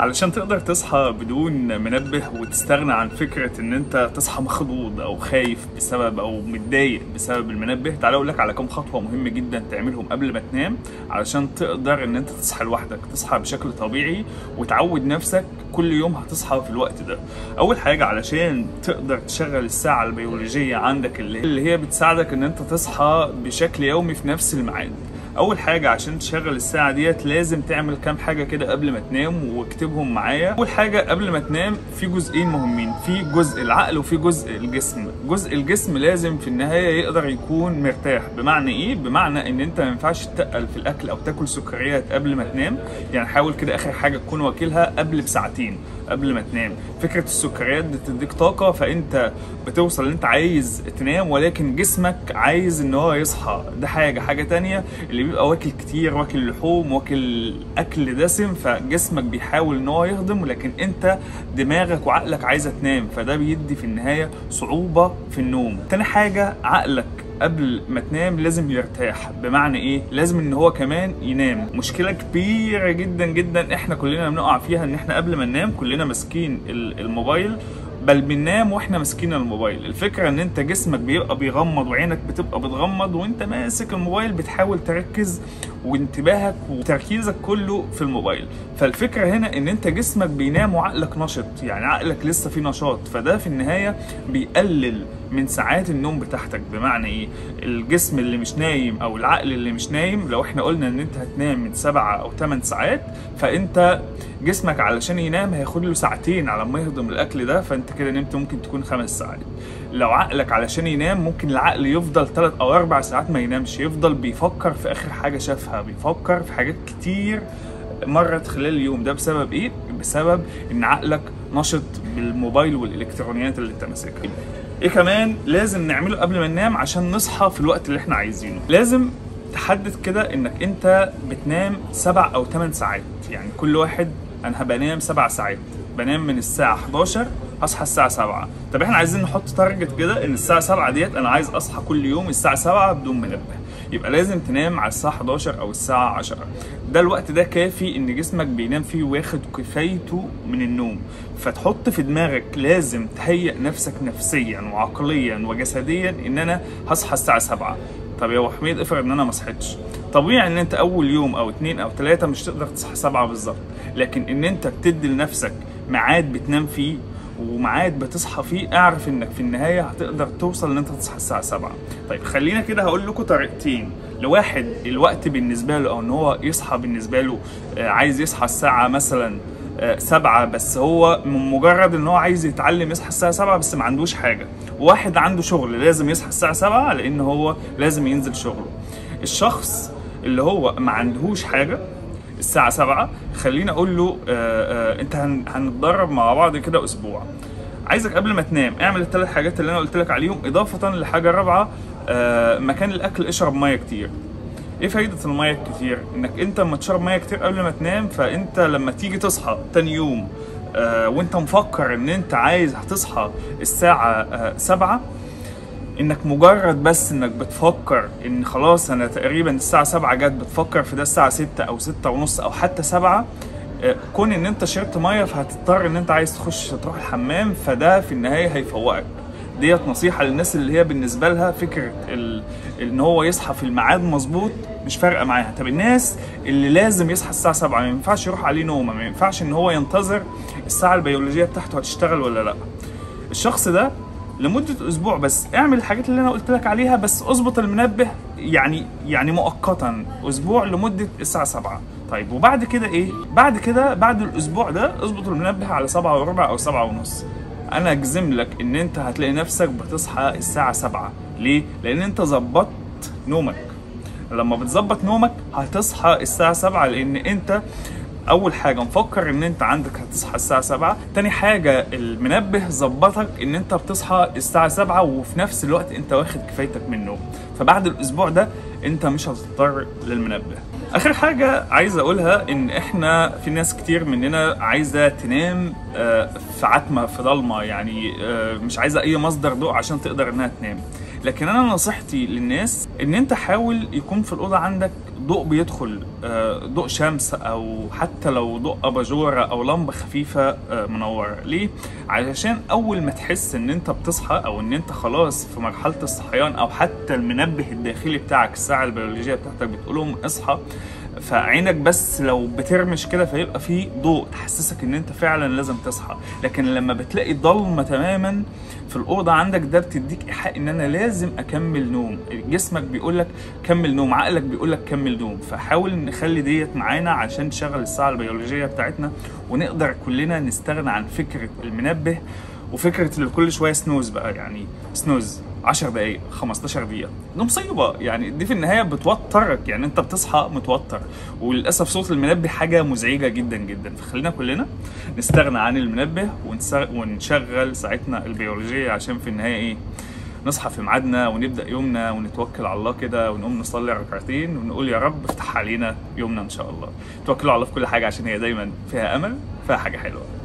علشان تقدر تصحى بدون منبه وتستغنى عن فكرة ان انت تصحى مخضوض او خايف بسبب او متضايق بسبب المنبه تعالى اقول لك على كام خطوة مهمة جدا تعملهم قبل ما تنام علشان تقدر ان انت تصحى لوحدك تصحى بشكل طبيعي وتعود نفسك كل يوم هتصحى في الوقت ده اول حاجة علشان تقدر تشغل الساعة البيولوجية عندك اللي هي بتساعدك ان انت تصحى بشكل يومي في نفس الميعاد اول حاجه عشان تشغل الساعه ديت لازم تعمل كام حاجه كده قبل ما تنام واكتبهم معايا اول حاجه قبل ما تنام في جزئين مهمين في جزء العقل وفي جزء الجسم جزء الجسم لازم في النهايه يقدر يكون مرتاح بمعنى ايه بمعنى ان انت ما ينفعش تتقل في الاكل او تاكل سكريات قبل ما تنام يعني حاول كده اخر حاجه تكون واكلها قبل بساعتين قبل ما تنام فكره السكريات بتديك طاقه فانت بتوصل ان انت عايز تنام ولكن جسمك عايز ان هو يصحى ده حاجه حاجه تانية اللي بيبقى واكل كتير واكل لحوم واكل اكل دسم فجسمك بيحاول ان هو يهضم ولكن انت دماغك وعقلك عايزه تنام فده بيدي في النهايه صعوبه في النوم تاني حاجه عقلك قبل ما تنام لازم يرتاح بمعنى ايه لازم ان هو كمان ينام مشكله كبيره جدا جدا احنا كلنا بنقع فيها ان احنا قبل ما ننام كلنا ماسكين الموبايل بل بننام واحنا ماسكين الموبايل الفكره ان انت جسمك بيبقى بيغمض وعينك بتبقى بتغمض وانت ماسك الموبايل بتحاول تركز وانتباهك وتركيزك كله في الموبايل فالفكره هنا ان انت جسمك بينام وعقلك نشط يعني عقلك لسه فيه نشاط فده في النهايه بيقلل من ساعات النوم بتاعتك بمعنى ايه الجسم اللي مش نايم او العقل اللي مش نايم لو احنا قلنا ان انت هتنام من سبعة او 8 ساعات فانت جسمك علشان ينام هياخد له ساعتين على ما يهضم الاكل ده فانت كده نمت ممكن تكون خمس ساعات لو عقلك علشان ينام ممكن العقل يفضل 3 او 4 ساعات ما ينامش يفضل بيفكر في اخر حاجه شافها بيفكر في حاجات كتير مرت خلال اليوم ده بسبب ايه بسبب ان عقلك نشط بالموبايل والالكترونيات اللي انت ماسكها ايه كمان لازم نعمله قبل ما ننام عشان نصحى في الوقت اللي احنا عايزينه لازم تحدد كده انك انت بتنام سبع او 8 ساعات يعني كل واحد انا هبقى نام سبع ساعات بنام من الساعه 11 اصحى الساعه 7 طب احنا عايزين نحط تارجت كده ان الساعه 7 ديت انا عايز اصحى كل يوم الساعه 7 بدون منبه يبقى لازم تنام على الساعه 11 او الساعه 10 ده الوقت ده كافي ان جسمك بينام فيه واخد كفايته من النوم فتحط في دماغك لازم تهيئ نفسك نفسيا وعقليا وجسديا ان انا هصحى الساعه 7 طب يا ابو حميد افرض ان انا ما صحيتش طبيعي ان انت اول يوم او اتنين او تلاتة مش تقدر تصحى سبعة بالظبط لكن ان انت بتدي لنفسك ميعاد بتنام فيه وميعاد بتصحى فيه اعرف انك في النهايه هتقدر توصل ان انت تصحى الساعه 7 طيب خلينا كده هقول لكم طريقتين لواحد الوقت بالنسبه له او ان هو يصحى بالنسبه له عايز يصحى الساعه مثلا سبعة بس هو من مجرد ان هو عايز يتعلم يصحى الساعة سبعة بس ما عندوش حاجة واحد عنده شغل لازم يصحى الساعة سبعة لان هو لازم ينزل شغله الشخص اللي هو ما عندهوش حاجة الساعة سبعة خليني اقول له آآ آآ انت هنتدرب مع بعض كده اسبوع عايزك قبل ما تنام اعمل الثلاث حاجات اللي انا قلت لك عليهم اضافة لحاجة رابعة مكان الاكل اشرب مية كتير ايه فايدة المية الكتير؟ انك انت لما تشرب مية كتير قبل ما تنام فانت لما تيجي تصحى تاني يوم آه وانت مفكر ان انت عايز هتصحى الساعة آه سبعة انك مجرد بس انك بتفكر ان خلاص انا تقريبا الساعة سبعة جت بتفكر في ده الساعة ستة او ستة ونص او حتى سبعة آه كون ان انت شربت مية فهتضطر ان انت عايز تخش تروح الحمام فده في النهاية هيفوقك ديت نصيحة للناس اللي هي بالنسبة لها فكرة ال... ان هو يصحى في الميعاد مظبوط مش فارقة معاها طب الناس اللي لازم يصحى الساعة 7 ما ينفعش يروح عليه نومة ما ينفعش ان هو ينتظر الساعة البيولوجية بتاعته هتشتغل ولا لا الشخص ده لمدة اسبوع بس اعمل الحاجات اللي انا قلت لك عليها بس اظبط المنبه يعني يعني مؤقتا اسبوع لمدة الساعة 7 طيب وبعد كده ايه بعد كده بعد الاسبوع ده اظبط المنبه على 7 وربع او 7 ونص انا اجزم لك ان انت هتلاقي نفسك بتصحى الساعة 7 ليه؟ لان انت ظبطت نومك لما بتظبط نومك هتصحى الساعة 7 لان انت اول حاجة مفكر ان انت عندك هتصحى الساعة 7 تاني حاجة المنبه ظبطك ان انت بتصحى الساعة 7 وفي نفس الوقت انت واخد كفايتك من النوم فبعد الاسبوع ده انت مش هتضطر للمنبه اخر حاجه عايز اقولها ان احنا في ناس كتير مننا عايزه تنام في عتمه في ضلمه يعني مش عايزه اي مصدر ضوء عشان تقدر انها تنام لكن انا نصيحتي للناس ان انت حاول يكون في الاوضه عندك ضوء بيدخل آه، ضوء شمس او حتى لو ضوء اباجوره او لمبه خفيفه آه، منوره ليه علشان اول ما تحس ان انت بتصحى او ان انت خلاص في مرحله الصحيان او حتى المنبه الداخلي بتاعك الساعه البيولوجيه بتاعتك بتقولهم اصحى فعينك بس لو بترمش كده فيبقى في ضوء تحسسك ان انت فعلا لازم تصحى لكن لما بتلاقي ضلمه تماما في الاوضه عندك ده بتديك ايحاء ان انا لازم اكمل نوم جسمك بيقول لك كمل نوم عقلك بيقول لك كمل نوم فحاول نخلي ديت معانا عشان تشغل الساعه البيولوجيه بتاعتنا ونقدر كلنا نستغنى عن فكره المنبه وفكره اللي كل شويه سنوز بقى يعني سنوز 10 دقائق 15 دقيقة دي مصيبة يعني دي في النهاية بتوترك يعني انت بتصحى متوتر وللأسف صوت المنبه حاجة مزعجة جدا جدا فخلينا كلنا نستغنى عن المنبه ونس- ونشغل ساعتنا البيولوجية عشان في النهاية ايه نصحى في ميعادنا ونبدأ يومنا ونتوكل على الله كده ونقوم نصلي ركعتين ونقول يا رب افتح علينا يومنا ان شاء الله توكلوا على الله في كل حاجة عشان هي دايما فيها أمل فيها حاجة حلوة